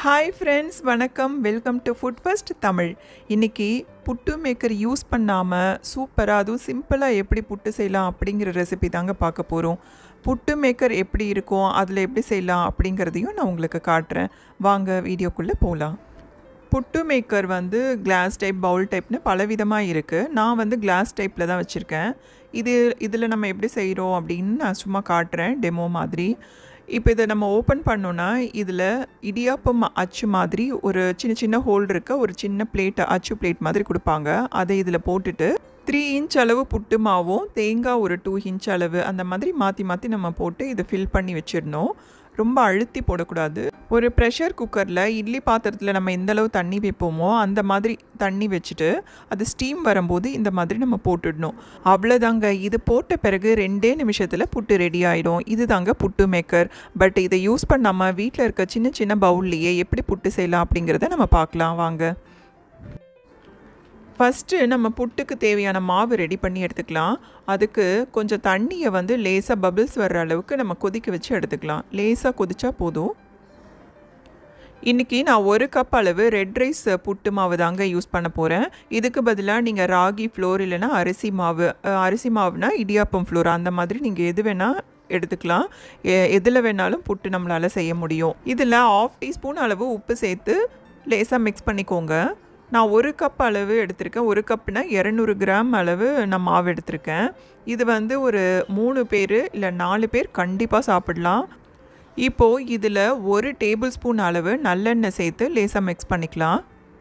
hi friends வணக்கம் welcome to food first Tamil இன்னைக்கு puttu maker use பண்ணாமல் சூப்பராக அதுவும் சிம்பிளாக எப்படி புட்டு செய்யலாம் அப்படிங்கிற ரெசிபி தாங்க பார்க்க போகிறோம் புட்டு மேக்கர் எப்படி இருக்கும் அதில் எப்படி செய்யலாம் அப்படிங்கிறதையும் நான் உங்களுக்கு காட்டுறேன் வாங்க வீடியோக்குள்ளே போகலாம் புட்டு மேக்கர் வந்து கிளாஸ் டைப் பவுல் டைப்னு பலவிதமாக இருக்குது நான் வந்து கிளாஸ் டைப்பில் தான் வச்சுருக்கேன் இது இதில் நம்ம எப்படி செய்கிறோம் அப்படின்னு நான் சும்மா காட்டுறேன் டெமோ மாதிரி இப்போ இதை நம்ம ஓப்பன் பண்ணோன்னா இதில் இடியாப்பம் அச்சு மாதிரி ஒரு சின்ன சின்ன ஹோல் இருக்க ஒரு சின்ன பிளேட் அச்சு பிளேட் மாதிரி கொடுப்பாங்க அதை இதில் போட்டுட்டு த்ரீ இன்ச் அளவு புட்டு மாவும் தேங்காய் ஒரு டூ இன்ச் அளவு அந்த மாதிரி மாற்றி மாற்றி நம்ம போட்டு இதை ஃபில் பண்ணி வச்சிடணும் ரொம்ப அழுத்தி போடக்கூடாது ஒரு ப்ரெஷர் குக்கரில் இட்லி பாத்திரத்தில் நம்ம எந்த அளவு தண்ணி வைப்போமோ அந்த மாதிரி தண்ணி வச்சுட்டு அது ஸ்டீம் வரும்போது இந்த மாதிரி நம்ம போட்டுடணும் அவ்வளோதாங்க இது போட்ட பிறகு ரெண்டே நிமிஷத்தில் புட்டு ரெடி ஆகிடும் இது தாங்க புட்டு மேக்கர் பட் இதை யூஸ் பண்ணாமல் வீட்டில் இருக்க சின்ன சின்ன பவுல்லையே எப்படி புட்டு செய்யலாம் அப்படிங்கிறத நம்ம பார்க்கலாம் வாங்க ஃபஸ்ட்டு நம்ம புட்டுக்கு தேவையான மாவு ரெடி பண்ணி எடுத்துக்கலாம் அதுக்கு கொஞ்சம் தண்ணியை வந்து லேசாக பபிள்ஸ் வர்ற அளவுக்கு நம்ம கொதிக்க வச்சு எடுத்துக்கலாம் லேசாக கொதிச்சா போதும் இன்றைக்கி நான் ஒரு கப் அளவு ரெட் ரைஸ் புட்டு மாவு தாங்க யூஸ் பண்ண போகிறேன் இதுக்கு பதிலாக நீங்கள் ராகி ஃப்ளோர் இல்லைனா அரிசி மாவு அஹ், அரிசி மாவுனா இடியாப்பம் ஃப்ளோர் அந்த மாதிரி நீங்கள் எது வேணால் எடுத்துக்கலாம் எ- எதில் வேணாலும் புட்டு நம்மளால் செய்ய முடியும் இதில் ஆஃப் டீஸ்பூன் அளவு உப்பு சேர்த்து லேசாக மிக்ஸ் பண்ணிக்கோங்க நான் ஒரு கப் அளவு எடுத்திருக்கேன் ஒரு கப்னா இரநூறு கிராம் அளவு நான் மாவு எடுத்திருக்கேன் இது வந்து ஒரு மூணு பேர் இல்லை நாலு பேர் கண்டிப்பாக சாப்பிடலாம் இப்போது இதில் ஒரு டேபிள் ஸ்பூன் அளவு நல்லெண்ணெய் சேர்த்து லேசாக மிக்ஸ் பண்ணிக்கலாம்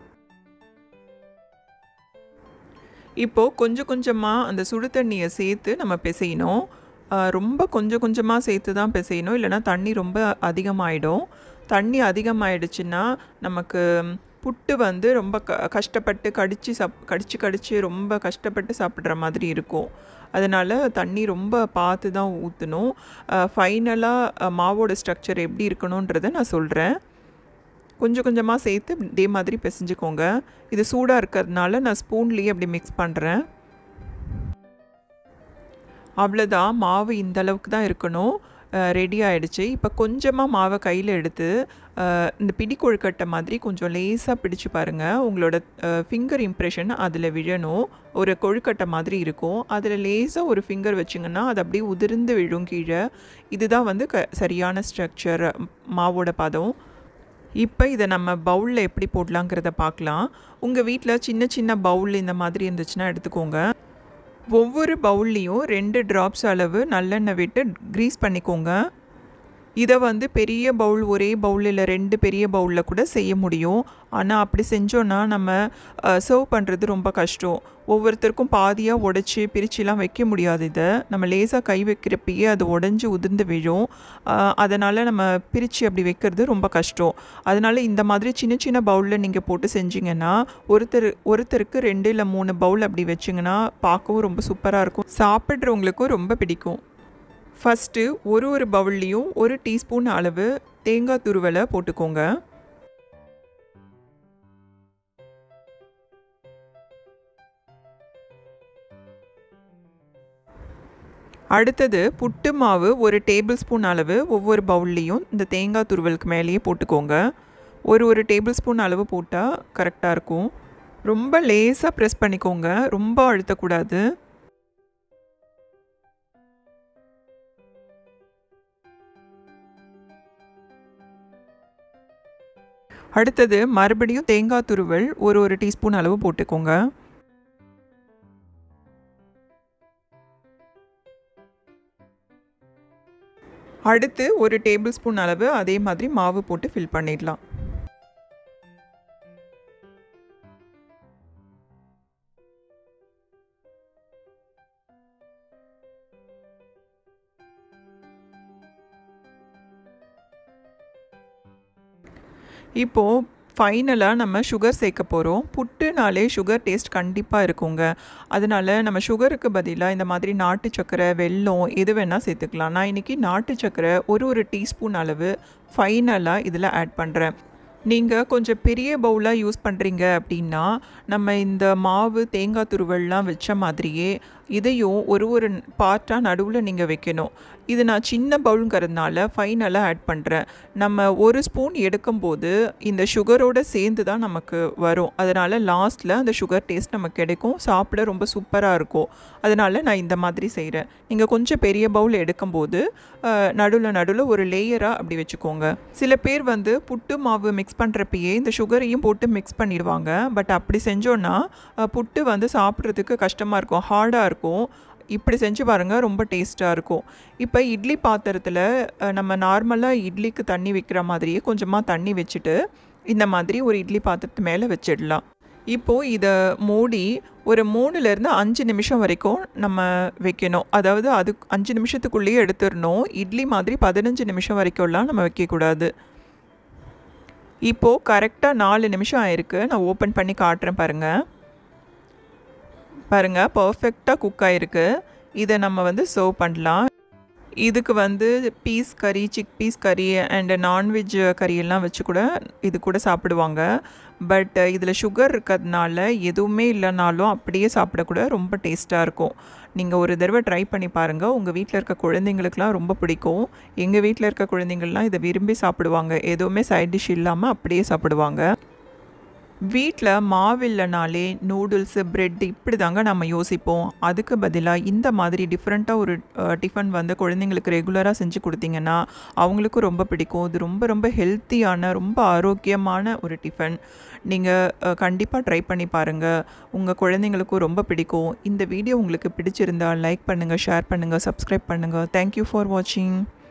இப்போது கொஞ்சம் கொஞ்சமாக அந்த சுடு தண்ணியை சேர்த்து நம்ம பிசையணும் ஆஹ் ரொம்ப கொஞ்சம் கொஞ்சமாக சேர்த்து தான் பிசையணும் இல்லைன்னா தண்ணி ரொம்ப அதிகமாயிடும் தண்ணி அதிகமாயிடுச்சுன்னா நமக்கு புட்டு வந்து ரொம்ப க கஷ்டப்பட்டு கடித்து சாப் கடிச்சு கடிச்சு ரொம்ப கஷ்டப்பட்டு சாப்பிட்ற மாதிரி இருக்கும் அதனால் தண்ணி ரொம்ப பார்த்து தான் ஊற்றணும் ஃபைனலாக மாவோட ஸ்ட்ரக்சர் எப்படி இருக்கணுன்றதை நான் சொல்கிறேன் கொஞ்சம் கொஞ்சமாக சேர்த்து இதே மாதிரி பிசைஞ்சுக்கோங்க இது சூடாக இருக்கிறதுனால நான் ஸ்பூன்லேயே அப்படி மிக்ஸ் பண்ணுறேன் அவ்வளோதான் மாவு இந்த அளவுக்கு தான் இருக்கணும் ரெடி ஆயிடுச்சு இப்போ கொஞ்சமாக மாவை கையில் எடுத்து அஹ், இந்த பிடி கொழுக்கட்டை மாதிரி கொஞ்சம் லேசாக பிடிச்சு பாருங்கள் உங்களோட ஃபிங்கர் இம்ப்ரெஷன் அதில் விழணும் ஒரு கொழுக்கட்டை மாதிரி இருக்கும் அதில் லேசாக ஒரு ஃபிங்கர் வச்சிங்கன்னா அது அப்படியே உதிர்ந்து விழும் கீழே இதுதான் வந்து க சரியான ஸ்ட்ரக்சர் மாவோட பதம் இப்போ இதை நம்ம பவுலில் எப்படி போடலாங்கிறத பார்க்கலாம் உங்கள் வீட்டில் சின்ன சின்ன பவுல் இந்த மாதிரி இருந்துச்சுன்னா எடுத்துக்கோங்க ஒவ்வொரு பவுல்லையும் ரெண்டு ட்ராப்ஸ் அளவு நல்லெண்ணெய் விட்டு க்ரீஸ் பண்ணிக்கோங்க இதை வந்து பெரிய பவுல் ஒரே பவுல் இல்லை ரெண்டு பெரிய பவுலில் கூட செய்ய முடியும் ஆனால் அப்படி செஞ்சோன்னா நம்ம சர்வ் பண்ணுறது ரொம்ப கஷ்டம் ஒவ்வொருத்தருக்கும் பாதியாக உடச்சி பிரிச்சுலாம் வைக்க முடியாது இதை நம்ம லேசாக கை வைக்கிறப்பயே அது உடஞ்சி உதிர்ந்து விழும் அதனால் நம்ம பிரித்து அப்படி வைக்கிறது ரொம்ப கஷ்டம் அதனால் இந்த மாதிரி சின்ன சின்ன பவுலில் நீங்கள் போட்டு செஞ்சீங்கன்னா ஒருத்தர் ஒருத்தருக்கு ரெண்டு இல்லை மூணு பவுல் அப்படி வச்சிங்கன்னா பார்க்கவும் ரொம்ப சூப்பராக இருக்கும் சாப்பிட்றவங்களுக்கும் ரொம்ப பிடிக்கும் ஃபஸ்ட்டு ஒரு ஒரு பவுல்லையும் ஒரு டீஸ்பூன் அளவு தேங்காய் துருவலை போட்டுக்கோங்க அடுத்தது புட்டு மாவு ஒரு டேபிள் ஸ்பூன் அளவு ஒவ்வொரு பவுல்லையும் இந்த தேங்காய் துருவலுக்கு மேலேயே போட்டுக்கோங்க ஒரு ஒரு டேபிள் ஸ்பூன் அளவு போட்டால் கரெக்டாக இருக்கும் ரொம்ப லேசாக ப்ரெஸ் பண்ணிக்கோங்க ரொம்ப அழுத்தக்கூடாது அடுத்தது மறுபடியும் தேங்காய் துருவல் ஒரு ஒரு டீஸ்பூன் அளவு போட்டுக்கோங்க அடுத்து ஒரு டேபிள் ஸ்பூன் அளவு அதே மாதிரி மாவு போட்டு ஃபில் பண்ணிடலாம் இப்போது ஃபைனலாக நம்ம சுகர் சேர்க்க போகிறோம் புட்டுனாலே சுகர் டேஸ்ட் கண்டிப்பாக இருக்குங்க அதனால நம்ம சுகருக்கு பதிலாக இந்த மாதிரி நாட்டு சக்கரை வெல்லம் எது வேணால் சேர்த்துக்கலாம் நான் இன்றைக்கி நாட்டு சக்கரை ஒரு ஒரு டீஸ்பூன் அளவு ஃபைனலாக இதில் ஆட் பண்ணுறேன் நீங்கள் கொஞ்சம் பெரிய பவுலாக யூஸ் பண்ணுறீங்க அப்படின்னா நம்ம இந்த மாவு தேங்காய் துருவல்லாம் வச்ச மாதிரியே இதையும் ஒரு ஒரு பார்ட்டாக நடுவில் நீங்கள் வைக்கணும் இது நான் சின்ன பவுலுங்கிறதுனால ஃபைனலாக ஆட் பண்ணுறேன் நம்ம ஒரு ஸ்பூன் எடுக்கும்போது இந்த சுகரோடு சேர்ந்து தான் நமக்கு வரும் அதனால் லாஸ்ட்டில் அந்த சுகர் டேஸ்ட் நமக்கு கிடைக்கும் சாப்பிட ரொம்ப சூப்பராக இருக்கும் அதனால் நான் இந்த மாதிரி செய்கிறேன் நீங்கள் கொஞ்சம் பெரிய பவுல் எடுக்கும்போது நடுவில் நடுவில் ஒரு லேயராக அப்படி வச்சுக்கோங்க சில பேர் வந்து புட்டு மாவு மிக்ஸ் பண்ணுறப்பயே இந்த சுகரையும் போட்டு மிக்ஸ் பண்ணிடுவாங்க பட் அப்படி செஞ்சோன்னா புட்டு வந்து சாப்பிட்றதுக்கு கஷ்டமாக இருக்கும் ஹார்டாக இருக்கும் இப்படி செஞ்சு பாருங்கள் ரொம்ப டேஸ்ட்டாக இருக்கும் இப்போ இட்லி பாத்திரத்தில் நம்ம நார்மலாக இட்லிக்கு தண்ணி வைக்கிற மாதிரியே கொஞ்சமாக தண்ணி வச்சுட்டு இந்த மாதிரி ஒரு இட்லி பாத்திரத்து மேலே வச்சிடலாம் இப்போது இதை மூடி ஒரு மூணுலேருந்து அஞ்சு நிமிஷம் வரைக்கும் நம்ம வைக்கணும் அதாவது அது அஞ்சு நிமிஷத்துக்குள்ளேயே எடுத்துடணும் இட்லி மாதிரி பதினஞ்சு நிமிஷம் வரைக்கும்லாம் நம்ம வைக்கக்கூடாது இப்போது கரெக்டாக நாலு நிமிஷம் ஆயிருக்கு நான் ஓப்பன் பண்ணி காட்டுறேன் பாருங்கள் பாருங்கள் பர்ஃபெக்டாக குக் ஆகிருக்கு இதை நம்ம வந்து சர்வ் பண்ணலாம் இதுக்கு வந்து பீஸ் கறி சிக் பீஸ் கறி அண்டு நான்வெஜ் கறியெல்லாம் வச்சு கூட இது கூட சாப்பிடுவாங்க பட் இதில் சுகர் இருக்கிறதுனால எதுவுமே இல்லைனாலும் அப்படியே சாப்பிடக்கூட ரொம்ப டேஸ்ட்டாக இருக்கும் நீங்கள் ஒரு தடவை ட்ரை பண்ணி பாருங்கள் உங்கள் வீட்டில் இருக்க குழந்தைங்களுக்குலாம் ரொம்ப பிடிக்கும் எங்கள் வீட்டில் இருக்க குழந்தைங்கள்லாம் இதை விரும்பி சாப்பிடுவாங்க எதுவுமே சைட் டிஷ் இல்லாமல் அப்படியே சாப்பிடுவாங்க வீட்டில் மாவில்லைனாலே நூடுல்ஸு ப்ரெட் இப்படி தாங்க நம்ம யோசிப்போம் அதுக்கு பதிலாக இந்த மாதிரி டிஃப்ரெண்ட்டாக ஒரு டிஃபன் வந்து குழந்தைங்களுக்கு ரெகுலராக செஞ்சு கொடுத்தீங்கன்னா அவங்களுக்கும் ரொம்ப பிடிக்கும் இது ரொம்ப ரொம்ப ஹெல்த்தியான ரொம்ப ஆரோக்கியமான ஒரு டிஃபன் நீங்கள் கண்டிப்பாக ட்ரை பண்ணி பாருங்கள் உங்கள் குழந்தைங்களுக்கும் ரொம்ப பிடிக்கும் இந்த வீடியோ உங்களுக்கு பிடிச்சிருந்தால் லைக் பண்ணுங்கள் ஷேர் பண்ணுங்கள் சப்ஸ்கிரைப் பண்ணுங்கள் தேங்க்யூ ஃபார் வாட்சிங்